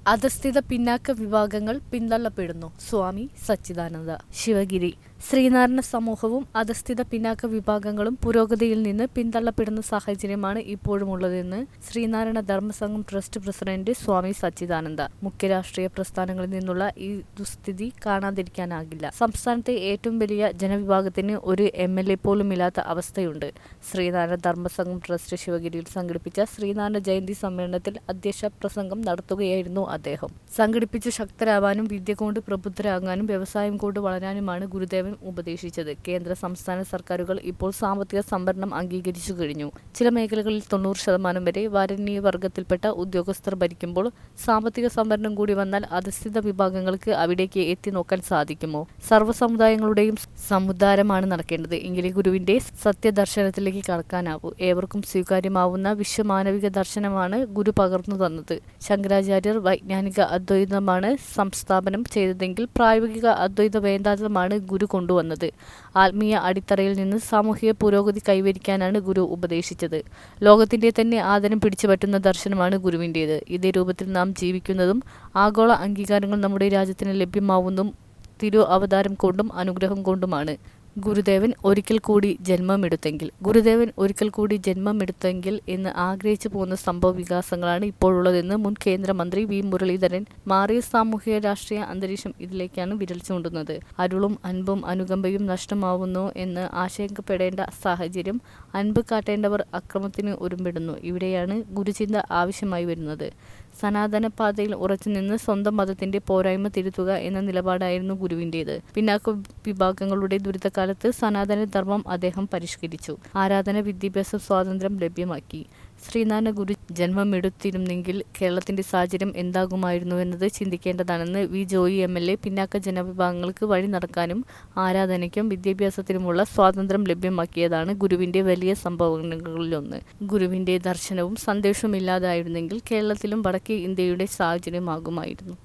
അധസ്ഥിത പിന്നാക്ക വിഭാഗങ്ങൾ പിന്തള്ളപ്പെടുന്നു സ്വാമി സച്ചിദാനന്ദ ശിവഗിരി ശ്രീനാരായണ സമൂഹവും അധസ്ഥിത പിന്നാക്ക വിഭാഗങ്ങളും പുരോഗതിയിൽ നിന്ന് പിന്തള്ളപ്പെടുന്ന സാഹചര്യമാണ് ഇപ്പോഴുമുള്ളതെന്ന് ശ്രീനാരായണ ധർമ്മസംഘം ട്രസ്റ്റ് പ്രസിഡന്റ് സ്വാമി സച്ചിദാനന്ദ മുഖ്യ രാഷ്ട്രീയ പ്രസ്ഥാനങ്ങളിൽ നിന്നുള്ള ഈ ദുസ്ഥിതി കാണാതിരിക്കാനാകില്ല സംസ്ഥാനത്തെ ഏറ്റവും വലിയ ജനവിഭാഗത്തിന് ഒരു എം എൽ എ പോലും ഇല്ലാത്ത അവസ്ഥയുണ്ട് ശ്രീനാരായണ ധർമ്മസംഘം ട്രസ്റ്റ് ശിവഗിരിയിൽ സംഘടിപ്പിച്ച ശ്രീനാരായണ ജയന്തി സമ്മേളനത്തിൽ അധ്യക്ഷ പ്രസംഗം നടത്തുകയായിരുന്നു അദ്ദേഹം സംഘടിപ്പിച്ചു ശക്തരാവാനും വിദ്യ കൊണ്ട് പ്രബുദ്ധരാകാനും വ്യവസായം കൊണ്ട് വളരാനുമാണ് ഗുരുദേവൻ ഉപദേശിച്ചത് കേന്ദ്ര സംസ്ഥാന സർക്കാരുകൾ ഇപ്പോൾ സാമ്പത്തിക സംവരണം അംഗീകരിച്ചു കഴിഞ്ഞു ചില മേഖലകളിൽ തൊണ്ണൂറ് ശതമാനം വരെ വരണ്യ വർഗത്തിൽപ്പെട്ട ഉദ്യോഗസ്ഥർ ഭരിക്കുമ്പോൾ സാമ്പത്തിക സംവരണം കൂടി വന്നാൽ അധസ്ഥിത വിഭാഗങ്ങൾക്ക് അവിടേക്ക് എത്തി നോക്കാൻ സാധിക്കുമോ സർവ്വ സമുദായങ്ങളുടെയും സമുദ്ധാരമാണ് നടക്കേണ്ടത് എങ്കിലേ ഗുരുവിന്റെ സത്യദർശനത്തിലേക്ക് കടക്കാനാവൂ ഏവർക്കും സ്വീകാര്യമാവുന്ന വിശ്വമാനവിക ദർശനമാണ് ഗുരു പകർന്നു തന്നത് ശങ്കരാചാര്യർ വൈജ്ഞാനിക അദ്വൈതമാണ് സംസ്ഥാപനം ചെയ്തതെങ്കിൽ പ്രായോഗിക അദ്വൈത വേദാന്തമാണ് ഗുരു കൊണ്ടുവന്നത് ആത്മീയ അടിത്തറയിൽ നിന്ന് സാമൂഹിക പുരോഗതി കൈവരിക്കാനാണ് ഗുരു ഉപദേശിച്ചത് ലോകത്തിന്റെ തന്നെ ആദരം പിടിച്ചു പറ്റുന്ന ദർശനമാണ് ഗുരുവിൻ്റേത് ഇതേ രൂപത്തിൽ നാം ജീവിക്കുന്നതും ആഗോള അംഗീകാരങ്ങൾ നമ്മുടെ രാജ്യത്തിന് ലഭ്യമാവുന്നതും തിരു അവതാരം കൊണ്ടും അനുഗ്രഹം കൊണ്ടുമാണ് ഗുരുദേവൻ ഒരിക്കൽ കൂടി ജന്മമെടുത്തെങ്കിൽ ഗുരുദേവൻ ഒരിക്കൽ കൂടി ജന്മമെടുത്തെങ്കിൽ എന്ന് ആഗ്രഹിച്ചു പോകുന്ന സംഭവ വികാസങ്ങളാണ് ഇപ്പോഴുള്ളതെന്ന് മുൻ കേന്ദ്രമന്ത്രി വി മുരളീധരൻ മാറിയ സാമൂഹിക രാഷ്ട്രീയ അന്തരീക്ഷം ഇതിലേക്കാണ് വിരൽ ചൂണ്ടുന്നത് അരുളും അൻപും അനുകമ്പയും നഷ്ടമാവുന്നു എന്ന് ആശങ്കപ്പെടേണ്ട സാഹചര്യം അൻപ് കാട്ടേണ്ടവർ അക്രമത്തിന് ഒരുമ്പിടുന്നു ഇവിടെയാണ് ഗുരുചിന്ത ആവശ്യമായി വരുന്നത് സനാതന പാതയിൽ ഉറച്ചുനിന്ന് സ്വന്തം മതത്തിന്റെ പോരായ്മ തിരുത്തുക എന്ന നിലപാടായിരുന്നു ഗുരുവിൻ്റേത് പിന്നാക്ക വിഭാഗങ്ങളുടെ ദുരിതകാലത്ത് സനാതന ധർമ്മം അദ്ദേഹം പരിഷ്കരിച്ചു ആരാധന വിദ്യാഭ്യാസ സ്വാതന്ത്ര്യം ലഭ്യമാക്കി ശ്രീനാരായണ ഗുരു ജന്മമെടുത്തിരുന്നെങ്കിൽ കേരളത്തിന്റെ സാഹചര്യം എന്താകുമായിരുന്നുവെന്നത് ചിന്തിക്കേണ്ടതാണെന്ന് V Joy M L A പിന്നാക്ക ജനവിഭാഗങ്ങൾക്ക് വഴി നടക്കാനും ആരാധനയ്ക്കും വിദ്യാഭ്യാസത്തിനുമുള്ള സ്വാതന്ത്ര്യം ലഭ്യമാക്കിയതാണ് ഗുരുവിന്റെ വലിയ സംഭവങ്ങളിലൊന്ന് ഗുരുവിന്റെ ദർശനവും സന്ദേശവും ഇല്ലാതായിരുന്നെങ്കിൽ കേരളത്തിലും വടക്കേ ഇന്ത്യയുടെ സാഹചര്യമാകുമായിരുന്നു